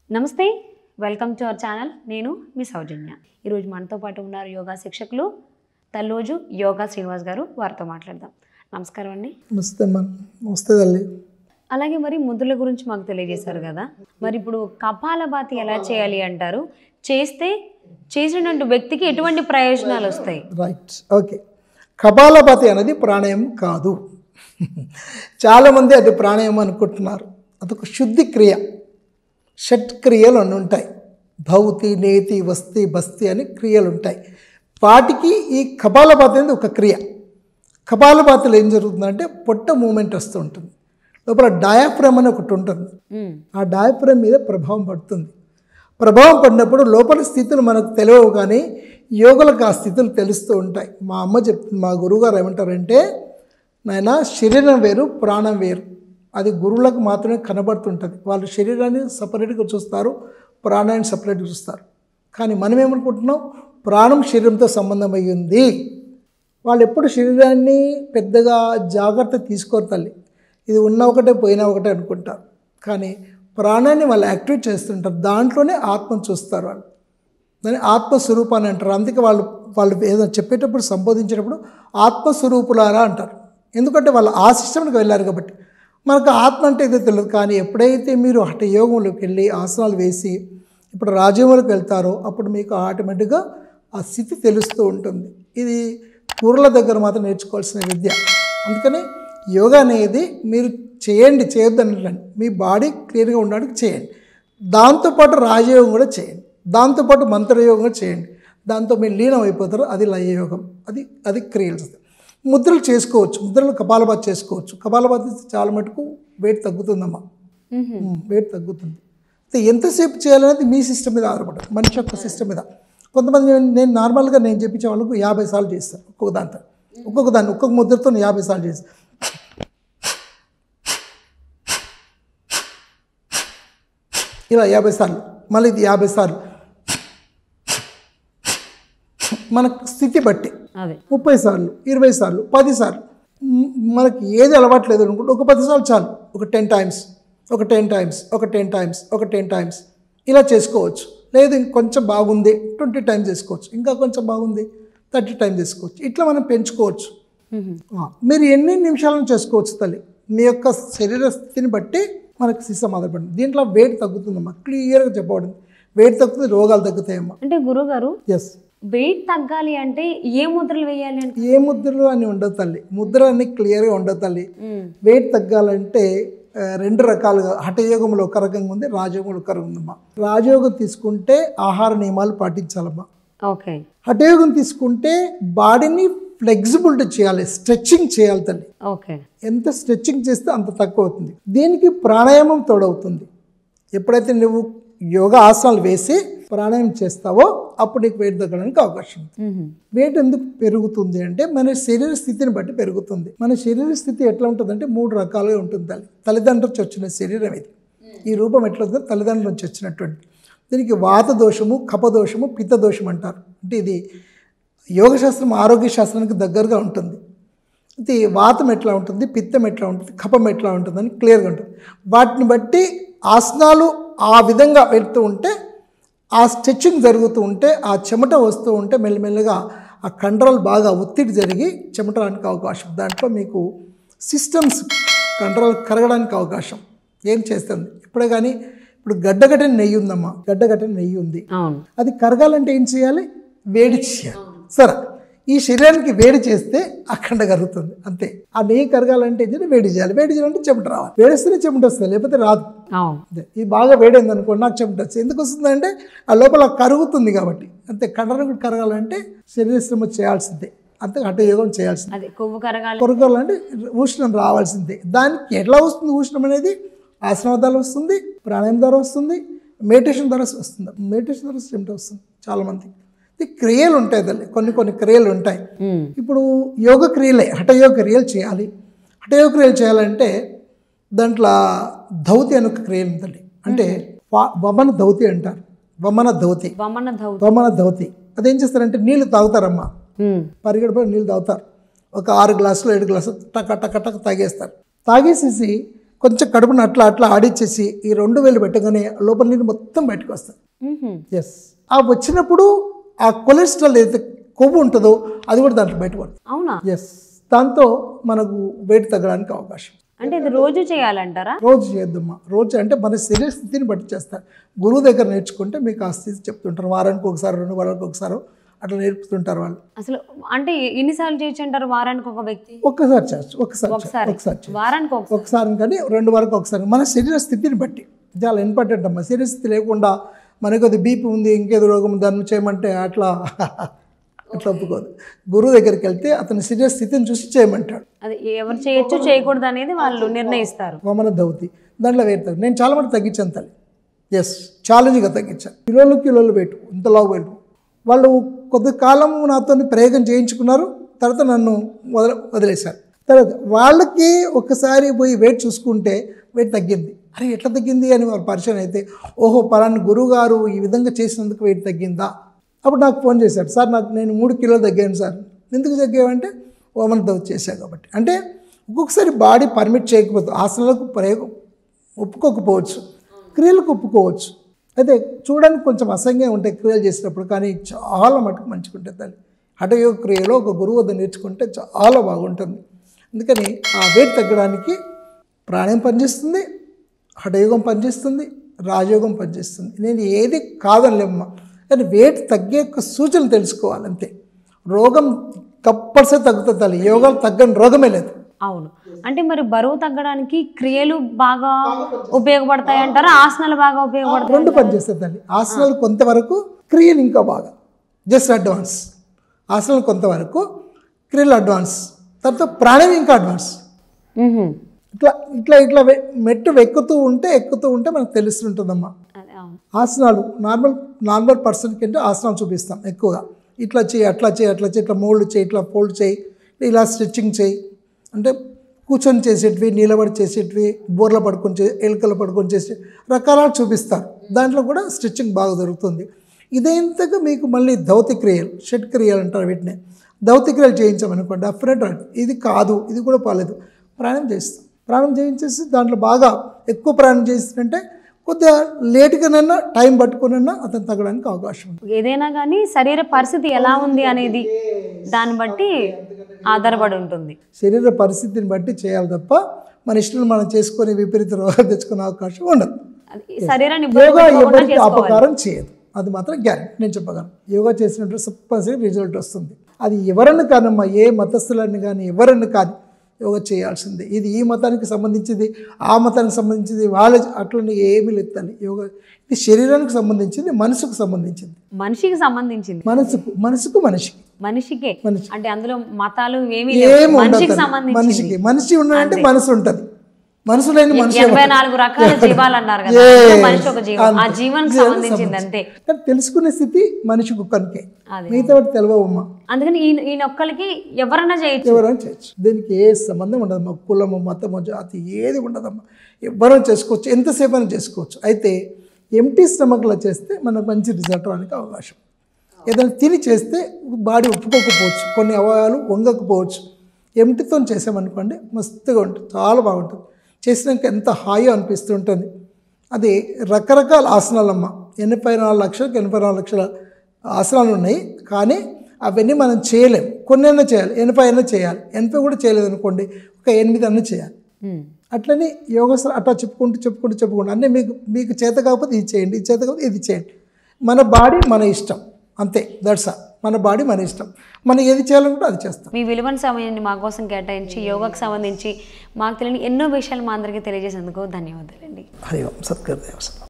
నమస్తే welcome to our channel నేను మీ సౌజన్య ఈరోజు మనతో పాటు ఉన్నారు యోగా శిక్షకులు తల్లోజు యోగా శ్రీనివాస్ గారు వారితో మాట్లాడదాం నమస్కారం అండి నమస్తే అమ్మా నమస్తే తల్లి అలాగే మరి ముద్రల గురించి మాకు తెలియజేశారు కదా మరి ఇప్పుడు కపాలభాతి ఎలా చేయాలి అంటారు చేస్తే చేసినటువంటి వ్యక్తికి ఎటువంటి ప్రయోజనాలు వస్తాయి రైట్ ఓకే కపాలపతి అనేది ప్రాణాయామం కాదు చాలామంది అది ప్రాణాయామం అనుకుంటున్నారు అదొక శుద్ధి క్రియ షట్ క్రియలు అని ఉంటాయి భౌతి నేతి వస్తి బస్తి అని క్రియలు ఉంటాయి వాటికి ఈ కపాలపాతి అనేది ఒక క్రియ కపాలపాతిలో ఏం జరుగుతుందంటే పొట్ట మూమెంట్ వస్తూ ఉంటుంది లోపల డయాఫ్రమ్ అని ఒకటి ఉంటుంది ఉమ్, ఆ డయాఫ్రమ్ మీద ప్రభావం పడుతుంది ప్రభావం పడినప్పుడు లోపల స్థితులు మనకు తెలియవు కానీ యోగులకు ఆ స్థితులు తెలుస్తూ ఉంటాయి మా అమ్మ చెప్తుంది మా గురువుగారు ఏమంటారంటే నాయన శరీరం వేరు ప్రాణం వేరు అది గురువులకు మాత్రమే కనబడుతుంటుంది వాళ్ళు శరీరాన్ని సపరేట్గా చూస్తారు ప్రాణాన్ని సపరేట్గా చూస్తారు కానీ మనం ఏమనుకుంటున్నాం ప్రాణం శరీరంతో సంబంధం అయి ఉంది వాళ్ళు ఎప్పుడు శరీరాన్ని పెద్దగా జాగ్రత్త తీసుకోరు తల్లి ఇది ఉన్న ఒకటే పోయినా ఒకటే అనుకుంటారు కానీ ప్రాణాన్ని వాళ్ళు యాక్టివేట్ చేస్తుంటారు దాంట్లోనే ఆత్మను చూస్తారు వాళ్ళు దాన్ని ఆత్మస్వరూపాన్ని అంటారు అందుకే వాళ్ళు వాళ్ళు ఏదో చెప్పేటప్పుడు సంబోధించేటప్పుడు ఆత్మస్వరూపులారా అంటారు ఎందుకంటే వాళ్ళు ఆ సిస్టమ్కి వెళ్ళారు కాబట్టి మనకు ఆత్మ అంటే ఇదే తెలియదు కానీ ఎప్పుడైతే మీరు హఠ యోగంలోకి వెళ్ళి ఆసనాలు వేసి ఇప్పుడు రాజ్యంలోకి వెళ్తారో అప్పుడు మీకు ఆటోమేటిక్గా ఆ స్థితి తెలుస్తూ ఉంటుంది ఇది గురుల దగ్గర మాత్రం నేర్చుకోవాల్సిన విద్య అందుకని యోగా అనేది మీరు చేయండి చేయొద్దని మీ బాడీ క్లియర్గా ఉండడానికి చేయండి దాంతోపాటు రాజయోగం కూడా చేయండి దాంతోపాటు మంత్రయోగం కూడా చేయండి దాంతో మీరు లీనం అయిపోతారు అది లయయోగం అది అది క్రియలు ముద్రలు చేసుకోవచ్చు ముద్రలు కపాలపాతి చేసుకోవచ్చు కపాలపాతి చాలా మటుకు వెయిట్ తగ్గుతుందమ్మా ఉహు, ఉమ్, వెయిట్ తగ్గుతుంది అయితే ఎంతసేపు చేయాలనేది మీ సిస్టమ్ మీద ఆధారపడదు మనిషి యొక్క సిస్టమ్ మీద కొంతమంది నేను- నేను నార్మల్గా నేను చెప్పించే వాళ్ళకు యాభై సార్లు చేస్తాను ఒక్కొక్క దాంతో ఒక్కొక్క దాన్ని ఒక్కొక్క ముద్రతో నేను యాభై సార్లు చేస్తాను ఇలా యాభై సార్లు మళ్ళీ ఇది యాభై సార్లు మన స్థితి బట్టి అదే ముప్పై సార్లు ఇరవై సార్లు పది సార్లు మ్, మనకి ఏది అలవాట్లేదు అనుకుంటే ఒక పది సార్లు చాలు ఒక టెన్ టైమ్స్ ఒక టెన్ టైమ్స్ ఒక టెన్ టైమ్స్ ఒక టెన్ టైమ్స్ ఇలా చేసుకోవచ్చు లేదు ఇంకొంచెం బాగుంది ట్వంటీ టైమ్స్ చేసుకోవచ్చు ఇంకా కొంచెం బాగుంది థర్టీ టైమ్స్ చేసుకోవచ్చు ఇట్లా మనం పెంచుకోవచ్చు ఉహు, ఆ, మీరు ఎన్ని నిమిషాలను చేసుకోవచ్చు తల్లి మీ యొక్క శరీర స్థితిని బట్టి మనకు సిస్టమ్ ఆధారపడింది దీంట్లో వెయిట్ తగ్గుతుందమ్మా క్లియర్గా చెప్పబడింది వెయిట్ తగ్గుతుంది రోగాలు తగ్గుతాయమ్మా అంటే గురుగారు ఎస్ వెయిట్ తగ్గాలి అంటే ఏ ముద్రలు వేయాలి అంటే ఏ ముద్రలు అని ఉండదు తల్లి ముద్ర అన్ని క్లియర్గా ఉండదు తల్లి ఉమ్, వెయిట్ తగ్గాలంటే ఆ, రెండు రకాలుగా హఠయోగంలో ఒక రకంగా ఉంది రాజయోగంలో ఒక రకంగా ఉందమ్మా రాజయోగం తీసుకుంటే ఆహార నియమాలు పాటించాలమ్మా ఓకే హఠయోగం తీసుకుంటే బాడీని ఫ్లెక్సిబిలిటీ చేయాలి స్ట్రెచ్చింగ్ చేయాలి తల్లి ఓకే ఎంత స్ట్రెచ్చింగ్ చేస్తే అంత తక్కువ అవుతుంది దీనికి ప్రాణాయామం తోడవుతుంది ఎప్పుడైతే నువ్వు యోగా ఆసనాలు వేసి ప్రాణాయామం చేస్తావో అప్పుడు నీకు వెయిట్ తగ్గడానికి అవకాశం ఉంది ఉహు, వెయిట్ ఎందుకు పెరుగుతుంది అంటే మన శరీర స్థితిని బట్టి పెరుగుతుంది మన శరీర స్థితి ఎట్లా ఉంటుందంటే మూడు రకాలుగా ఉంటుంది తల్లి తల్లిదండ్రుల నుంచి వచ్చిన శరీరం ఇది ఈ రూపం ఎట్లా ఉంటుందో తల్లిదండ్రుల నుంచి వచ్చినటువంటి దీనికి వాత దోషము కప దోషము పిత్త దోషం అంటారు అంటే ఇది యోగశాస్త్రం ఆరోగ్య శాస్త్రానికి దగ్గరగా ఉంటుంది ఇది వాతం ఎట్లా ఉంటుంది పిత్తం ఎట్లా ఉంటుంది కపం ఎట్లా ఉంటుంది అని క్లియర్గా ఉంటుంది వాటిని బట్టి ఆసనాలు ఆ విధంగా వెళ్తూ ఉంటే ఆ స్ట్రెచ్చింగ్ జరుగుతూ ఉంటే ఆ చెమట వస్తూ ఉంటే మెల్లమెల్లగా ఆ కండరాలు బాగా ఒత్తిడి జరిగి చెమట రానికి అవకాశం దాంట్లో మీకు సిస్టమ్స్ కండరాలు కరగడానికి అవకాశం ఏం చేస్తుంది ఇప్పుడే కానీ ఇప్పుడు గడ్డగట్టిన నెయ్యి ఉందమ్మా గడ్డగట్టిన నెయ్యి ఉంది అవును అది కరగాలంటే ఏం చేయాలి వేడి చేయాలి సరే ఈ శరీరానికి వేడి చేస్తే అఖండ కరుగుతుంది అంతే ఆ నెయ్యి కరగాలంటే ఏం చేయాలి వేడి చేయాలి వేడి చేయాలంటే చెమట రావాలి వేడిస్తేనే చెమట వస్తుంది లేకపోతే రాదు అవును అంతే ఇది బాగా వేడైంది అనుకోండి నాకు చెమట వస్తుంది ఎందుకు వస్తుందంటే ఆ లోపల కరుగుతుంది కాబట్టి అంతే కండరం కూడా కరగాలంటే శరీర శ్రమ చేయాల్సిందే అంతే హఠయోగం చేయాల్సిందే అదే కొవ్వు కరగాలి కొరగాలంటే ఉష్ణం రావాల్సిందే దానికి ఎట్లా వస్తుంది ఉష్ణం అనేది ఆసనం ద్వారా వస్తుంది ప్రాణాయామం ద్వారా వస్తుంది మెడిటేషన్ ద్వారా వస్తుంది మెడిటేషన్ ద్వారా చెమట వస్తుంది చాలామంది ఇది క్రియలు ఉంటాయి తల్లి కొన్ని కొన్ని క్రియలు ఉంటాయి ఉమ్, ఇప్పుడు యోగ క్రియలే హఠయోగ క్రియలు చేయాలి హఠయోగ క్రియలు చేయాలంటే దాంట్లో ధౌతి అని ఒక క్రియ ఉందండి అంటే వా- వమన ధౌతి అంటారు వమన ధౌతి వమన ధౌ వమన ధౌతి అదేం చేస్తారంటే నీళ్లు తాగుతారమ్మా ఉమ్, పరిగెడ పడి నీళ్ళు తాగుతారు ఒక ఆరు గ్లాసులు ఏడు గ్లాసులు టక టక టక తాగేస్తారు తాగేసేసి కొంచెం కడుపును అట్లా అట్లా ఆడిచ్చేసి ఈ రెండు వేలు పెట్టగానే లోపల నీళ్ళు మొత్తం బయటకు వస్తుంది మ్హూ. ఎస్ ఆ వచ్చినప్పుడు ఆ కొలెస్ట్రాల్ ఏదైతే కొవ్వు ఉంటుందో అది కూడా దాంట్లో బయటపడుతుంది అవునా ఎస్ దాంతో మనకు వెయిట్ తగ్గడానికి అవకాశం అంటే ఇది రోజు చేయాలంటారా రోజు చేద్దామా రోజు అంటే మన శరీర స్థితిని బట్టి చేస్తారు గురువు దగ్గర నేర్చుకుంటే మీకు ఆ స్థితి చెప్తుంటారు వారానికి ఒకసారి రెండు వారానికి ఒకసారి అట్లా నేర్పుతుంటారు వాళ్ళు అసలు అంటే ఎన్నిసార్లు చేయొచ్చు అంటారు వారానికి ఒక వ్యక్తి ఒక్కసారి చేయొచ్చు ఒకసారి చేయొచ్చు. ఒకసారి ఒకసారి చేయొచ్చు. వారానికి ఒక ఒకసారి కానీ రెండు వరకు ఒకసారి మన శరీర స్థితిని బట్టి చాలా ఇంపార్టెంట్ అమ్మా శరీర స్థితి లేకుండా మనకు అది బీపీ ఉంది ఇంకేదో రోగం దాన్ని చేయమంటే అట్లా అట్లా ఒప్పుకోదు గురువు దగ్గరికి వెళ్తే అతని శరీర స్థితిని చూసి చేయమంటాడు అది ఎవరు చేయొచ్చు చేయకూడదు అనేది వాళ్ళు నిర్ణయిస్తారు వమన దౌతి దాంట్లో వెయిట్ తగ్గి నేను చాలా మంది తగ్గించాను తల్లి ఎస్ ఛాలెంజ్గా తగ్గించాను కిలోలు కిలోలు వెయిట్ ఇంత లావు వెయిట్ వాళ్ళు కొద్ది కాలం నాతో ప్రయోగం చేయించుకున్నారు తర్వాత నన్ను వదిల వదిలేశారు తర్వాత వాళ్ళకి ఒకసారి పోయి వెయిట్ చూసుకుంటే వెయిట్ తగ్గింది అరే ఎట్లా తగ్గింది అని వారు పరిచయం అయితే ఓహో పలానా గురువు గారు ఈ విధంగా చేసినందుకు వెయిట్ తగ్గిందా అప్పుడు నాకు ఫోన్ చేశాడు సార్ నాకు నేను మూడు కిలోలు తగ్గాను సార్ ఎందుకు తగ్గావంటే ఓమన్ దౌత్ చేశా కాబట్టి అంటే ఒక్కొక్కసారి బాడీ పర్మిట్ చేయకపోతే ఆసనాలకు ప్రయోగం ఒప్పుకోకపోవచ్చు క్రియలకు ఒప్పుకోవచ్చు అయితే చూడడానికి కొంచెం అసహ్యంగా ఉంటాయి క్రియలు చేసినప్పుడు కానీ చాలా మటుకు మంచిగా ఉంటుంది తల్లి హఠయోగ క్రియలో ఒక గురువు వద్ద నేర్చుకుంటే చాలా బాగుంటుంది అందుకని ఆ వెయిట్ తగ్గడానికి ప్రాణాయం పనిచేస్తుంది హఠయోగం పనిచేస్తుంది రాజయోగం పనిచేస్తుంది నేను ఏది కాదనిలేమ్మా కానీ వెయిట్ తగ్గే యొక్క సూచనలు తెలుసుకోవాలి అంతే రోగం కంపల్సరీ తగ్గుతుంది తల్లి యోగాలు తగ్గని రోగమే లేదు అవును అంటే మరి బరువు తగ్గడానికి క్రియలు బాగా ఉపయోగపడతాయి అంటారా ఆసనాలు బాగా ఉపయోగపడతాయి రెండు పనిచేస్తాయి తల్లి ఆసనాలు కొంతవరకు క్రియలు ఇంకా బాగా జస్ట్ అడ్వాన్స్ ఆసనాలు కొంతవరకు క్రియలు అడ్వాన్స్ తర్వాత ప్రాణం ఇంకా అడ్వాన్స్ మ్హూ. ఇట్లా ఇట్లా ఇట్లా వె- మెట్టు ఎక్కుతూ ఉంటే ఎక్కుతూ ఉంటే మనకు తెలుస్తుంటుందమ్మా అదే అవును ఆసనాలు నార్మల్ నార్మల్ పర్సన్ కంటే ఆసనాలు చూపిస్తాం ఎక్కువగా ఇట్లా చేయి అట్లా చేయి అట్లా చేయి ఇట్లా మోల్డ్ చేయి ఇట్లా ఫోల్డ్ చేయి ఇలా స్ట్రెచ్చింగ్ చేయి అంటే కూర్చొని చేసేటివి నిలబడి చేసేటివి బోర్ల పడుకొని చే ఎలుకలు పడుకొని చేసే రకరకాలు చూపిస్తారు దాంట్లో కూడా స్ట్రెచ్చింగ్ బాగా దొరుకుతుంది ఇదేంతగా మీకు మళ్ళీ దౌతి క్రియలు షట్ క్రియలు అంటారు వీటిని దౌతి క్రియలు చేయించామనుకోండి అఫ్రెడ్ ఇది కాదు ఇది కూడా పాలేదు ప్రాణం చేస్తాం ప్రాణం చేయించేసి దాంట్లో బాగా ఎక్కువ ప్రాణం చేస్తుంటే కొద్దిగా లేట్గానైనా టైం పట్టుకునైనా అతను తగ్గడానికి అవకాశం ఉంది ఏదైనా కానీ శరీర పరిస్థితి ఎలా ఉంది అనేది దాన్ని బట్టి ఆధారపడి ఉంటుంది శరీర పరిస్థితిని బట్టి చేయాలి తప్ప మన ఇష్టం మనం చేసుకొని విపరీత రోగాలు తెచ్చుకునే అవకాశం ఉండదు అది శరీరాన్ని ఇబ్బంది యోగా పెట్టుకోకుండా ఎవరికి చేసుకోవాలి అపకారం చేయదు అది మాత్రం గ్యారెంటీ నేను చెప్పగలను యోగా చేసినట్టు తప్పనిసరి రిజల్ట్ వస్తుంది అది ఎవరన్నా కానమ్మా ఏ మతస్థులని కానీ ఎవరన్నా కానీ యోగా చేయాల్సిందే ఇది ఈ మతానికి సంబంధించింది ఆ మతానికి సంబంధించింది వాళ్ళ అట్లని ఏమీ లేదు తల్లి యోగా ఇది శరీరానికి సంబంధించింది మనసుకు సంబంధించింది మనిషికి సంబంధించింది మనసుకు మనసుకు మనిషికి మనిషికే మనిషి. అంటే అందులో మతాలు ఏమీ ఏం లేవు ఉండదు మనిషికి తల్లి. సంబంధించి మనిషికి మనిషి ఉన్నాడంటే మనసు ఉంటుంది మనసు లేని మనిషి ఎనభై నాలుగు రకాల జీవాలు అన్నారు కదా ఏ, అందులో మనిషి ఒక జీవం ఆ అంతే. జీవానికి జీవానికి సంబంధించింది అంతే కానీ తెలుసుకునే స్థితి మనిషికి ఒక్కరికే అదే. మిగతా వాటి తెలియవమ్మా అందుకని ఈ ఈ ఒక్కరికి ఎవరైనా చేయొచ్చు ఎవరైనా చేయొచ్చు దీనికి ఏ సంబంధం ఉండదు మా కులము మతము జాతి ఏది ఉండదమ్మా ఎవరైనా చేసుకోవచ్చు ఎంతసేపు అయినా చేసుకోవచ్చు అయితే ఎంటీ స్టమక్లో చేస్తే మనకు మంచి రిజల్ట్ రావడానికి అవకాశం ఏదైనా తిని చేస్తే బాడీ ఒప్పుకోకపోవచ్చు కొన్ని అవయవాలు వంగకపోవచ్చు ఎంటితో చేసామనుకోండి మస్తుగా ఉంటుంది చాలా బాగుంటుంది చేసినాక ఎంత హాయిగా అనిపిస్తూ ఉంటుంది అది రకరకాల ఆసనాలమ్మ ఎనభై నాలుగు లక్షలకు ఎనభై నాలుగు లక్షల ఆసనాలు ఉన్నాయి కానీ అవన్నీ మనం చేయలేం కొన్ని అయినా చేయాలి ఎనభై అయినా చేయాలి ఎనభై కూడా చేయలేదు అనుకోండి ఒక ఎనిమిది అన్న చేయాలి ఉమ్. అట్లని యోగాసనం అట్లా చెప్పుకుంటూ చెప్పుకుంటూ చెప్పుకుంటూ అన్నీ మీకు మీకు చేత కాకపోతే ఇది చేయండి ఇది చేత కాకపోతే ఇది చేయండి మన బాడీ మన ఇష్టం అంతే దట్స్ మన బాడీ మన ఇష్టం మనం ఏది చేయాలనుకుంటే అది చేస్తాం మీ విలువైన సమయాన్ని మా కోసం కేటాయించి యోగాకు సంబంధించి మాకు తెలియని ఎన్నో విషయాలు మా అందరికీ తెలియజేసేందుకు ధన్యవాదాలండి హరి ఓం సత్కర్ దేవసం